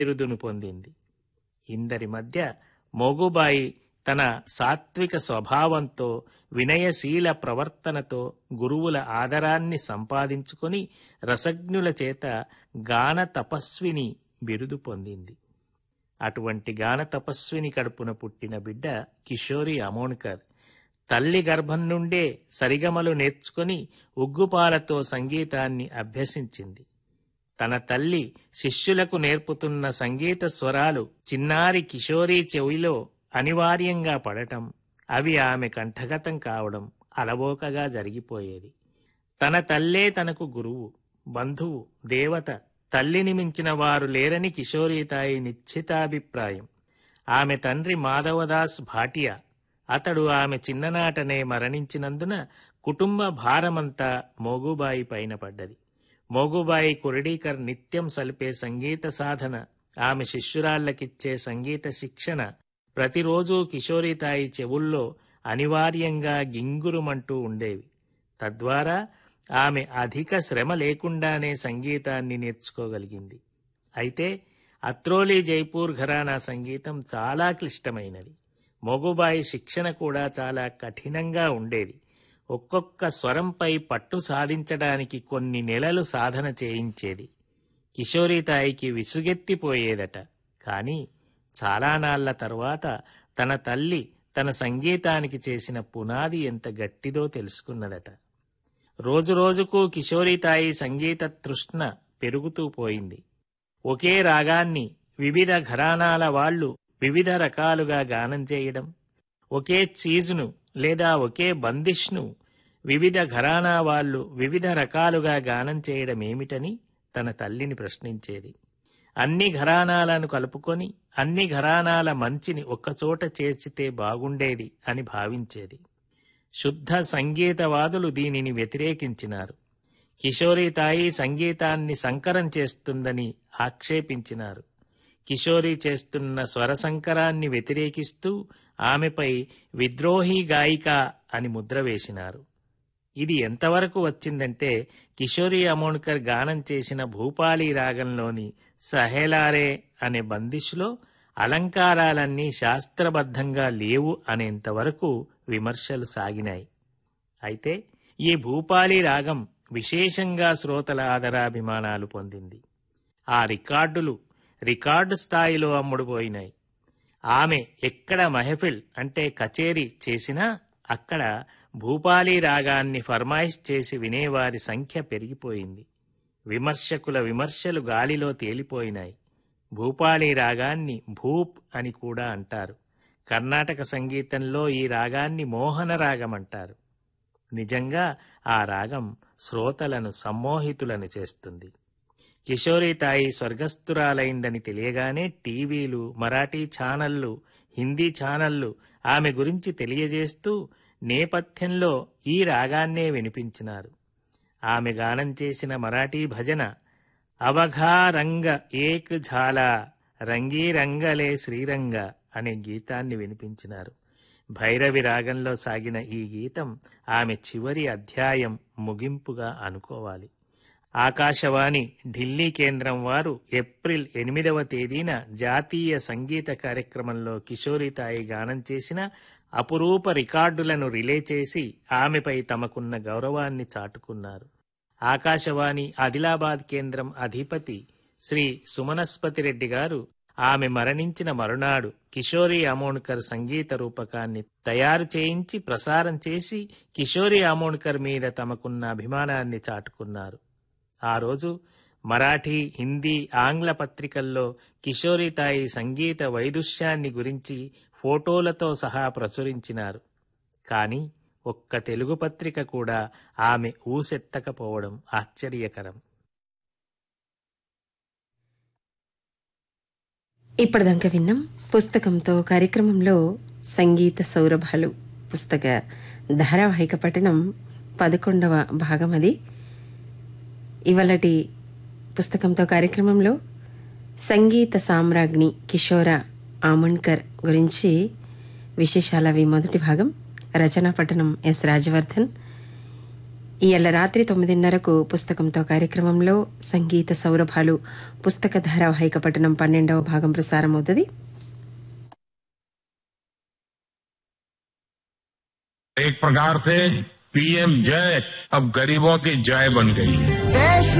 బిరుదును పొందింది ఇందరి మధ్య మోగుబాయి తన సాత్విక స్వభావంతో వినయశీల ప్రవర్తనతో గురువుల ఆదరాన్ని సంపాదించుకొని రసజ్ఞుల చేత గాన తపస్విని బిరుదు పొందింది అటువంటి గాన తపస్విని కడుపున పుట్టిన బిడ్డ కిషోరి అమోణ్కర్ తల్లి గర్భం నుండే సరిగమలు నేర్చుకుని ఉగ్గుపాలతో సంగీతాన్ని అభ్యసించింది తన తల్లి శిష్యులకు నేర్పుతున్న సంగీత స్వరాలు చిన్నారి కిషోరీ చెవిలో అనివార్యంగా పడటం అవి ఆమె కంఠగతం కావడం అలవోకగా జరిగిపోయేది తన తల్లే తనకు గురువు బంధువు దేవత తల్లిని మించిన వారు లేరని కిషోరీతాయి నిశ్చితాభిప్రాయం ఆమె తండ్రి మాధవదాస్ భాటియా అతడు ఆమె చిన్ననాటనే మరణించినందున కుటుంబ భారమంతా మోగుబాయి పైన పడ్డది మోగుబాయి కురడీకర్ నిత్యం సలిపే సంగీత సాధన ఆమె శిష్యురాళ్లకిచ్చే సంగీత శిక్షణ ప్రతిరోజూ కిషోరీతాయి చెవుల్లో అనివార్యంగా గింగురుమంటూ ఉండేవి తద్వారా ఆమె అధిక శ్రమ లేకుండానే సంగీతాన్ని నేర్చుకోగలిగింది అయితే అత్రోలి జైపూర్ ఘరానా సంగీతం చాలా క్లిష్టమైనది మొగుబాయి శిక్షణ కూడా చాలా కఠినంగా ఉండేది ఒక్కొక్క స్వరంపై పట్టు సాధించడానికి కొన్ని నెలలు సాధన చేయించేది కిషోరీతాయికి విసుగెత్తిపోయేదట కాని చాలా నాళ్ల తరువాత తన తల్లి తన సంగీతానికి చేసిన పునాది ఎంత గట్టిదో తెలుసుకున్నదట రోజురోజుకు కిషోరీతాయి సంగీత తృష్ణ పెరుగుతూ పోయింది ఒకే రాగాన్ని వివిధ ఘరానాల వాళ్ళు వివిధ రకాలుగా గానం చేయడం ఒకే చీజును లేదా ఒకే బందిష్ను వివిధ ఘరానా వాళ్ళు వివిధ రకాలుగా గానం చేయడం ఏమిటని తన తల్లిని ప్రశ్నించేది అన్ని ఘరానాలను కలుపుకొని అన్ని ఘరానాల మంచిని ఒక్కచోట చేర్చితే బాగుండేది అని భావించేది శుద్ధ సంగీతవాదులు దీనిని వ్యతిరేకించినారు కిషోరి తాయి సంగీతాన్ని సంకరం చేస్తుందని ఆక్షేపించినారు కిషోరి చేస్తున్న స్వరసంకరాన్ని వ్యతిరేకిస్తూ ఆమెపై విద్రోహి గాయిక అని ముద్ర వేసినారు ఇది ఎంతవరకు వచ్చిందంటే కిషోరి అమోణ్కర్ గానం చేసిన భూపాలి రాగంలోని సహేలారే అనే బందిష్లో అలంకారాలన్నీ శాస్త్రబద్ధంగా లేవు అనేంతవరకు విమర్శలు సాగినాయి అయితే ఈ భూపాలి రాగం విశేషంగా శ్రోతల ఆదరాభిమానాలు పొందింది ఆ రికార్డులు రికార్డు స్థాయిలో అమ్ముడుపోయినాయి ఆమె ఎక్కడ మహఫిల్ అంటే కచేరీ చేసినా అక్కడ భూపాలి రాగాన్ని ఫర్మాయిష్ చేసి వినేవారి సంఖ్య పెరిగిపోయింది విమర్శకుల విమర్శలు గాలిలో తేలిపోయినాయి భూపాలి రాగాన్ని భూప్ అని కూడా అంటారు కర్ణాటక సంగీతంలో ఈ రాగాన్ని మోహన రాగం అంటారు నిజంగా ఆ రాగం శ్రోతలను సమ్మోహితులను చేస్తుంది కిషోరి తాయి స్వర్గస్థురాలైందని తెలియగానే టీవీలు మరాఠీ ఛానళ్లు హిందీ ఛానళ్లు ఆమె గురించి తెలియజేస్తూ నేపథ్యంలో ఈ రాగాన్నే వినిపించినారు ఆమె గానం చేసిన మరాఠీ భజన అవఘా రంగ ఏక్ ఝాలా రంగీ రంగలే శ్రీరంగ అనే గీతాన్ని వినిపించినారు భైరవి రాగంలో సాగిన ఈ గీతం ఆమె చివరి అధ్యాయం ముగింపుగా అనుకోవాలి ఆకాశవాణి ఢిల్లీ కేంద్రం వారు ఏప్రిల్ ఎనిమిదవ తేదీన జాతీయ సంగీత కార్యక్రమంలో కిషోరితాయి గానం చేసిన అపురూప రికార్డులను రిలే చేసి ఆమెపై తమకున్న గౌరవాన్ని చాటుకున్నారు ఆకాశవాణి ఆదిలాబాద్ కేంద్రం అధిపతి శ్రీ సుమనస్పతి రెడ్డి గారు ఆమె మరణించిన మరునాడు కిషోరి అమోణ్కర్ సంగీత రూపకాన్ని తయారు చేయించి ప్రసారం చేసి కిషోరి అమోణ్కర్ మీద తమకున్న అభిమానాన్ని చాటుకున్నారు ఆ రోజు మరాఠీ హిందీ ఆంగ్ల పత్రికల్లో కిషోరితాయి సంగీత వైదుష్యాన్ని గురించి ఫోటోలతో సహా ప్రచురించినారు కానీ ఒక్క తెలుగు పత్రిక కూడా ఆమె ఊసెత్తకపోవడం ఆశ్చర్యకరం ఇప్పటిదాకా విన్నాం పుస్తకంతో కార్యక్రమంలో సంగీత సౌరభాలు పుస్తక ధారావాహిక పఠనం పదకొండవ భాగం అది ఇవాళటి పుస్తకంతో కార్యక్రమంలో సంగీత సామ్రాజ్ఞి కిషోర ఆమన్కర్ గురించి విశేషాలవి మొదటి భాగం రచనా పఠనం ఎస్ రాజవర్ధన్ ఇవాళ రాత్రి తొమ్మిదిన్నరకు పుస్తకంతో కార్యక్రమంలో సంగీత సౌరభాలు పుస్తక ధారావాహిక పఠనం పన్నెండవ భాగం ప్రసారమవుతుంది एक प्रकार से पीएम जय अब गरीबों की जय बन गई है देश